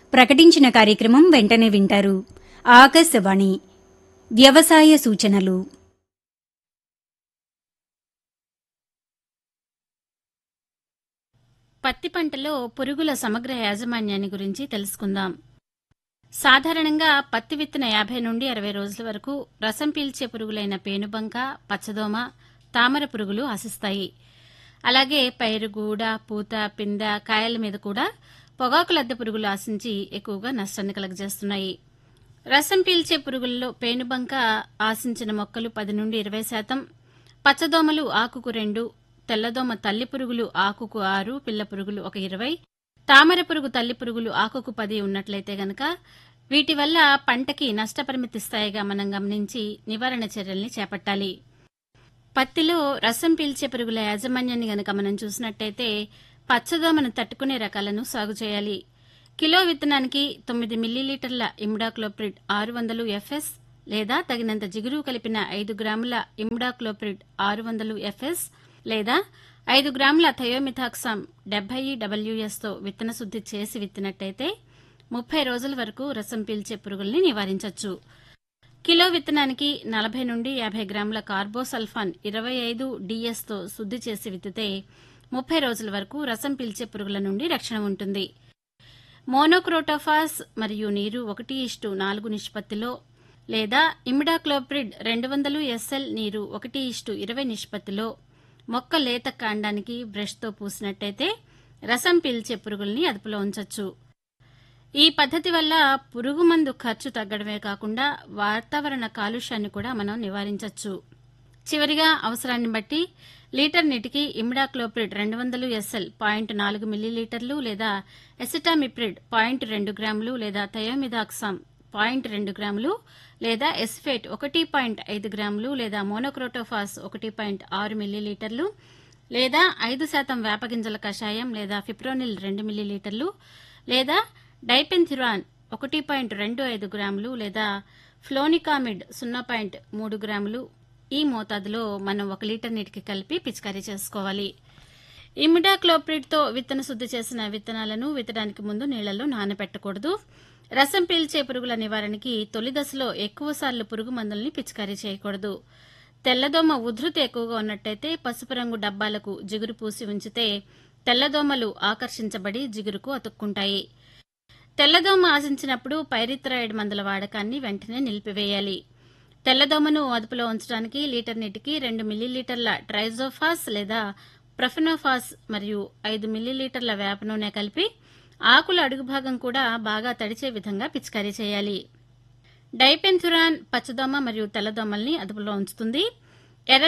ప్రకటించిన కార్యక్రమం వెంటనే వింటారు ఆకాశవాణి వ్యవసాయ సూచనలు పత్తి పంటలో పురుగుల సమగ్ర యాజమాన్యాన్ని గురించి తెలుసుకుందాం సాధారణంగా పత్తి విత్తన యాభై నుండి అరవై రోజుల వరకు రసం పీల్చే పురుగులైన పేనుబంక పచ్చదోమ తామర పురుగులు ఆశిస్తాయి అలాగే పైరు గూడ పూత పింద కాయల మీద కూడా పొగాకు లద్దె పురుగులు ఆశించి ఎక్కువగా నష్టాన్ని కలగజేస్తున్నాయి రసం పీల్చే పురుగుల్లో పేనుబంక ఆశించిన మొక్కలు పది నుండి ఇరవై శాతం పచ్చదోమలు ఆకుకు రెండు తెల్లదోమ తల్లి పురుగులు ఆకుకు ఆరు పిల్ల పురుగులు ఒక ఇరవై తామర పురుగు తల్లి పురుగులు ఆకుకు పది ఉన్నట్లయితే గనక వీటి వల్ల పంటకి నష్టపరిమితి స్థాయిగా మనం గమనించి నివారణ చర్యల్ని చేపట్టాలి పత్తిలో రసం పీల్చే పురుగుల యాజమాన్యాన్ని గనక మనం చూసినట్టయితే పచ్చదోమను తట్టుకునే రకాలను సాగు చేయాలి కిలో విత్తనానికి తొమ్మిది మిల్లీలీటర్ల ఇమ్డాక్లోప్రిడ్ ఆరు వందలు ఎఫ్ఎస్ లేదా తగినంత జిగురు కలిపిన ఐదు గ్రాముల ఇమ్డాక్లోప్రిడ్ ఆరు వందలు ఎఫ్ఎస్ లేదా ఐదు గ్రాముల థయోమిథాక్సామ్ డెబ్బై డబ్ల్యూఎస్తో విత్తన శుద్ధి చేసి విత్తినట్టయితే ముప్పై రోజుల వరకు రసం పీల్చే పురుగుల్ని నివారించవచ్చు కిలో విత్తనానికి నలభై నుండి యాభై గ్రాముల కార్బోసల్ఫాన్ ఇరవై ఐదు డిఎస్తో శుద్ధి చేసి విత్తితే ముప్పై రోజుల వరకు రసం పీల్చే పురుగుల నుండి రక్షణ ఉంటుంది మోనోక్రోటోఫాస్ మరియు నీరు ఒకటి ఇష్టు నాలుగు నిష్పత్తిలో లేదా ఇమిడాక్లోప్రిడ్ రెండు వందలు ఎస్ఎల్ నీరు ఒకటి ఇష్టు ఇరవై నిష్పత్తిలో మొక్క లేత కాండానికి బ్రష్తో పూసినట్టయితే రసం పీల్చే పురుగుల్ని అదుపులో ఉంచొచ్చు ఈ పద్ధతి వల్ల పురుగు మందు ఖర్చు తగ్గడమే కాకుండా వాతావరణ కాలుష్యాన్ని కూడా మనం నివారించవచ్చు చివరిగా అవసరాన్ని బట్టి లీటర్ నీటికి ఇమిడాక్లోప్రిడ్ రెండు వందలు ఎస్ఎల్ పాయింట్ నాలుగు మిల్లీలీటర్లు లేదా ఎసిటామిప్రిడ్ పాయింట్ రెండు గ్రాములు లేదా థయోమిదాక్సామ్ పాయింట్ రెండు గ్రాములు లేదా ఎస్ఫేట్ ఒకటి పాయింట్ ఐదు గ్రాములు లేదా మోనోక్రోటోఫాస్ ఒకటి పాయింట్ ఆరు మిల్లీలీటర్లు లేదా ఐదు శాతం వేపగింజల కషాయం లేదా ఫిప్రోనిల్ రెండు మిల్లీలీటర్లు లేదా డైపెన్థిరాన్ ఒకటి పాయింట్ రెండు ఐదు గ్రాములు లేదా ఫ్లోనికామిడ్ సున్నా పాయింట్ మూడు గ్రాములు ఈ మోతాదులో మనం ఒక లీటర్ నీటికి కలిపి పిచికారీ చేసుకోవాలి ఇమిడాక్లోప్రిడ్తో విత్తన శుద్ధి చేసిన విత్తనాలను విత్తడానికి ముందు నీళ్లలో నానబెట్టకూడదు రసం పీల్చే పురుగుల నివారణకి తొలి దశలో ఎక్కువసార్లు పురుగు మందుల్ని పిచికారీ చేయకూడదు తెల్లదోమ ఉధృతి ఎక్కువగా ఉన్నట్టయితే పసుపు రంగు డబ్బాలకు జిగురు పూసి ఉంచితే తెల్లదోమలు ఆకర్షించబడి జిగురుకు అతుక్కుంటాయి తెల్లదోమ ఆశించినప్పుడు పైరిథ్రాయిడ్ మందుల వాడకాన్ని వెంటనే నిలిపివేయాలి తెల్లదోమను అదుపులో ఉంచడానికి లీటర్ నీటికి రెండు మిల్లీలీటర్ల ట్రైజోఫాస్ లేదా ప్రొఫెనోఫాస్ మరియు ఐదు మిల్లీలీటర్ల వేప నూనె కలిపి ఆకుల అడుగు భాగం కూడా బాగా తడిచే విధంగా పిచికారీ చేయాలి డైపెన్థురాన్ పచ్చదోమ మరియు తెల్లదోమల్ని అదుపులో ఉంచుతుంది